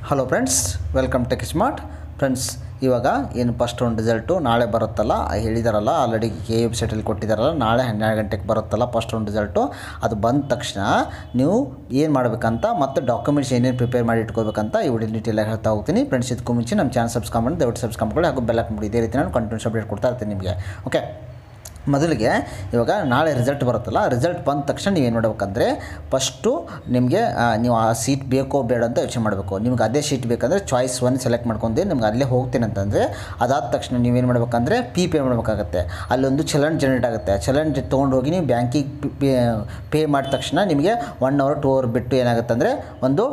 hello friends welcome tech smart friends ಇವಾಗ ಏನು first ಒಂದು ರಿಸಲ್ಟು ನಾಳೆ ಬರುತ್ತಲ್ಲ ಆ ಹೇಳಿದಾರಲ್ಲ ಆಲ್ರೆಡಿ ಕೆ ವೆಬ್ಸೈಟಲ್ಲಿ ಕೊಟ್ಟಿದ್ದಾರಲ್ಲ ನಾಳೆ ಹನ್ನೆರಡು ಗಂಟೆಗೆ ಬರುತ್ತಲ್ಲ ಫಸ್ಟ್ ಒಂದು ರಿಸಲ್ಟು ಅದು ಬಂದ ತಕ್ಷಣ ನೀವು ಏನು ಮಾಡಬೇಕಂತ ಮತ್ತು ಡಾಕ್ಯುಮೆಂಟ್ಸ್ ಏನೇನು ಪ್ರಿಪೇರ್ ಮಾಡಿ ಇಟ್ಕೋಬೇಕಂತ ಈ ವಿಡಿಯೋ ಡೀಟೇಲಾಗಿ ಹೇಳ್ತಾ ಹೋಗ್ತೀನಿ ಫ್ರೆಂಡ್ಸ್ ಇದಕ್ಕೂ ಮುಂಚೆ ನಮ್ಮ ಚಾನಲ್ ಸಬ್ಸ್ಕ್ರೈಬ್ ಮಾಡಿ ದಯವಿಟ್ಟು ಸಬ್ಸ್ಕ್ರೈಬ್ ಮಾಡ್ಕೊಳ್ಳಿ ಹಾಗೂ ಬೆಲ್ ಹಾಕ್ಬಿಡಿ ಇದೇ ರೀತಿ ನಾನು ಕಂಟಿನ್ಯೂಸ್ ಅಪ್ಡೇಟ್ ಕೊಡ್ತಾ ಇರ್ತೀನಿ ನಿಮಗೆ ಓಕೆ ಮೊದಲಿಗೆ ಇವಾಗ ನಾಳೆ ರಿಸಲ್ಟ್ ಬರುತ್ತಲ್ಲ ರಿಸಲ್ಟ್ ಬಂದ ತಕ್ಷಣ ನೀವೇನು ಮಾಡ್ಬೇಕಂದ್ರೆ ಫಸ್ಟು ನಿಮಗೆ ಆ, ನೀವು ಆ ಸೀಟ್ ಬೇಕೋ ಬೇಡ ಅಂತ ಯೋಚನೆ ಮಾಡಬೇಕು ನಿಮ್ಗೆ ಅದೇ ಸೀಟ್ ಬೇಕಂದರೆ ಚಾಯ್ಸ್ ಒನ್ ಸೆಲೆಕ್ಟ್ ಮಾಡ್ಕೊಂಡು ನಿಮ್ಗೆ ಅಲ್ಲೇ ಹೋಗ್ತೀನಿ ಅಂತಂದರೆ ಅದಾದ ತಕ್ಷಣ ನೀವೇನು ಮಾಡ್ಬೇಕಂದ್ರೆ ಪಿ ಪೇ ಮಾಡಬೇಕಾಗತ್ತೆ ಅಲ್ಲೊಂದು ಚಲನ್ ಜನರೇಟ್ ಆಗುತ್ತೆ ಚಲನ್ ತೊಗೊಂಡು ಹೋಗಿ ನೀವು ಬ್ಯಾಂಕಿಗೆ ಪೇ ಮಾಡಿದ ತಕ್ಷಣ ನಿಮಗೆ ಒನ್ ಅವರ್ ಟೂ ಅವರ್ ಬಿಟ್ಟು ಏನಾಗುತ್ತೆ ಅಂದರೆ ಒಂದು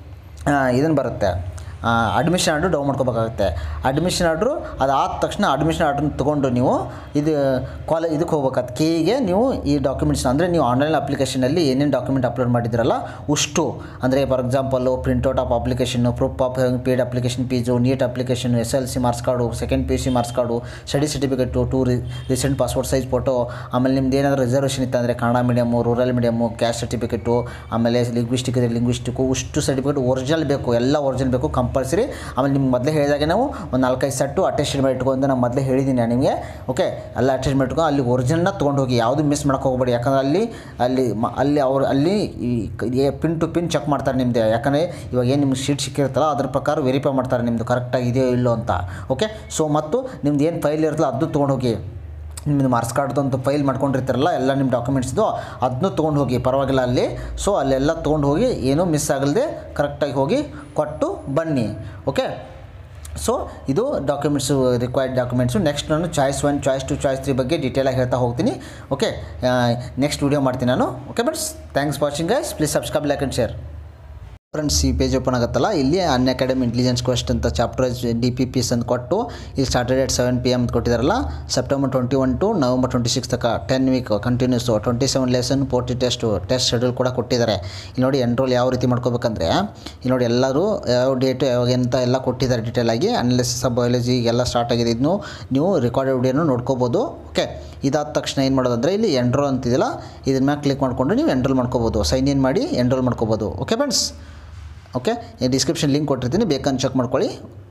ಇದನ್ನು ಬರುತ್ತೆ ಅಡ್ಮಿಷನ್ ಆರ್ಡ್ರು ಡೌನ್ ಮಾಡ್ಕೋಬೇಕಾಗುತ್ತೆ ಅಡ್ಮಿಷನ್ ಆರ್ಡ್ರು ಅದಾದ ತಕ್ಷಣ ಅಡ್ಮಿಷನ್ ಆರ್ಡ್ರನ್ನ ತೊಗೊಂಡು ನೀವು ಇದು ಕಾಲೇ ಇದಕ್ಕೆ ಹೋಗ್ಬೇಕಾದ ಕೆಗೆ ನೀವು ಈ ಡಾಕ್ಯುಮೆಂಟ್ಸ್ ಅಂದರೆ ನೀವು ಆನ್ಲೈನ್ ಅಪ್ಲಿಕೇಶನಲ್ಲಿ ಏನೇನು ಡಾಕ್ಯುಮೆಂಟ್ ಅಪ್ಲೋಡ್ ಮಾಡಿದ್ರಲ್ಲ ಅಷ್ಟು ಅಂದರೆ for example printout of application proof of paid application fees NEET application S L C marks card second P U C marks card study certificate two recent passport size photo ಆಮೇಲೆ ನಿಮ್ದು ಏನಾದರೂ reservation ಇತ್ತು ಅಂದರೆ Kannada medium rural medium caste certificate ಆಮೇಲೆ linguistic ಇದೆ linguistic ಅಷ್ಟು certificate original ಬೇಕು ಎಲ್ಲ ಒರಿಜಿನಲ್ ಬೇಕು ಕಂಪಲ್ಸರಿ ಆಮೇಲೆ ನಿಮ್ಗೆ ಮೊದಲೇ ಹೇಳಿದಾಗೆ ನಾವು ಒಂದು ನಾಲ್ಕೈದು ಸೆಟ್ಟು ಅಟೆಸ್ಟ್ ಮಾಡಿ ಇಟ್ಕೊಂಡು ನಾನು ಮೊದಲೇ ಹೇಳಿದ್ದೀನಿ ನಾನು ನಿಮಗೆ ಓಕೆ ಎಲ್ಲ ಅಟೆಸ್ಟ್ ಮಾಡಿ ಇಟ್ಕೊಂಡು ಅಲ್ಲಿ ಒರಿಜಿನಲ್ನ ತೊಗೊಂಡು ಹೋಗಿ ಯಾವುದು ಮಿಸ್ ಮಾಡೋಕೆ ಹೋಗ್ಬೇಡಿ ಯಾಕಂದ್ರೆ ಅಲ್ಲಿ ಅಲ್ಲಿ ಮ- ಅಲ್ಲಿ ಅವ್ರು ಅಲ್ಲಿ ಈ ಪಿನ್ ಟು ಪಿನ್ ಚೆಕ್ ಮಾಡ್ತಾರೆ ನಿಮ್ಮದು ಯಾಕಂದರೆ ಇವಾಗ ಏನು ನಿಮ್ಗೆ ಶೀಟ್ ಸಿಕ್ಕಿರುತ್ತಲ್ಲ ಅದ್ರ ಪ್ರಕಾರ ವೆರಿಫೈ ಮಾಡ್ತಾರೆ ನಿಮ್ಮದು ಕರೆಕ್ಟಾಗಿ ಇದೆಯೋ ಇಲ್ಲೋ ಅಂತ ಓಕೆ ಸೊ ಮತ್ತು ನಿಮ್ದು ಏನು ಫೈಲ್ ಇರುತ್ತಲ್ಲ ಅದು ತೊಗೊಂಡು ಹೋಗಿ ನಿಮ್ಮದು ಮಾರ್ಕ್ಸ್ ಕಾರ್ಡ್ದಂತ ಫೈಲ್ ಮಾಡ್ಕೊಂಡಿರ್ತಾರಲ್ಲ ಎಲ್ಲ ನಿಮ್ಮ ಡಾಕ್ಯುಮೆಂಟ್ಸ್ದು ಅದನ್ನು ತೊಗೊಂಡು ಹೋಗಿ ಪರವಾಗಿಲ್ಲ ಅಲ್ಲಿ ಸೊ ಅಲ್ಲೆಲ್ಲ ತೊಗೊಂಡು ಹೋಗಿ ಏನೂ ಮಿಸ್ ಆಗಲ್ದೆ ಕರೆಕ್ಟಾಗಿ ಹೋಗಿ ಕೊಟ್ಟು ಬನ್ನಿ ಓಕೆ ಸೊ ಇದು ಡಾಕ್ಯುಮೆಂಟ್ಸು ರಿಕ್ವೈರ್ಡ್ ಡಾಕ್ಯುಮೆಂಟ್ಸು ನೆಕ್ಸ್ಟ್ ನಾನು choice one choice two choice three ಬಗ್ಗೆ ಡೀಟೇಲಾಗಿ ಹೇಳ್ತಾ ಹೋಗ್ತೀನಿ ಓಕೆ ನೆಕ್ಸ್ಟ್ ವೀಡಿಯೋ ಮಾಡ್ತೀನಿ ನಾನು okay but thanks watching guys please subscribe like and share friends ಈ ಪೇಜ್ ಓಪನ್ ಆಗುತ್ತಲ್ಲ ಇಲ್ಲಿ ಅನ್ ಅಕಾಡೆಮಿ ಇಂಟೆಲಿಜೆನ್ಸ್ ಕ್ವೆಸ್ಟ್ ಅಂತ ಚಾಪ್ಟರ್ ಡಿ ಪಿ ಪಿಸ್ ಅಂತ ಕೊಟ್ಟು ಇಲ್ಲಿ started at seven P M ಅಂತ ಕೊಟ್ಟಿದ್ದಾರಲ್ಲ September twenty one to November twenty six ತನಕ ten week continues twenty seven lesson forty test test schedule ಕೂಡ ಕೊಟ್ಟಿದ್ದಾರೆ ಇಲ್ಲಿ ನೋಡಿ ಎನ್ರೋಲ್ ಯಾವ ರೀತಿ ಮಾಡ್ಕೋಬೇಕಂದ್ರೆ ಇಲ್ಲಿ ನೋಡಿ ಎಲ್ಲರೂ ಯಾವ ಡೇಟು ಯಾವಾಗ ಎಂತ ಎಲ್ಲ ಕೊಟ್ಟಿದ್ದಾರೆ ಡೀಟೇಲ್ ಆಗಿ ಅನಾಲಿಸಿಸ್ ಆಫ್ ಬಯಾಲಜಿ ಎಲ್ಲ ಸ್ಟಾರ್ಟ್ ಆಗಿದೆ ಇದನ್ನು ನೀವು ರೆಕಾರ್ಡೆಡ್ ವಿಡಿಯೋನು ನೋಡ್ಕೋಬೋದು ಓಕೆ ಇದಾದ ತಕ್ಷಣ ಏನು ಮಾಡೋದಂದರೆ ಇಲ್ಲಿ ಎನ್ರೋಲ್ ಅಂತಿದೆಯಲ್ಲ ಇದ್ರ ಮ್ಯಾಗೆ ಕ್ಲಿಕ್ ಮಾಡಿಕೊಂಡು ನೀವು ಎನ್ರೋಲ್ ಮಾಡ್ಕೋಬೋದು ಸೈನ್ ಇನ್ ಮಾಡಿ ಎನ್ರೋಲ್ ಮಾಡ್ಕೋಬೋದು okay friends okay description link ಕೊಟ್ಟಿರ್ತೀನಿ ಬೇಕಂತ ಚೆಕ್ ಮಾಡ್ಕೊಳ್ಳಿ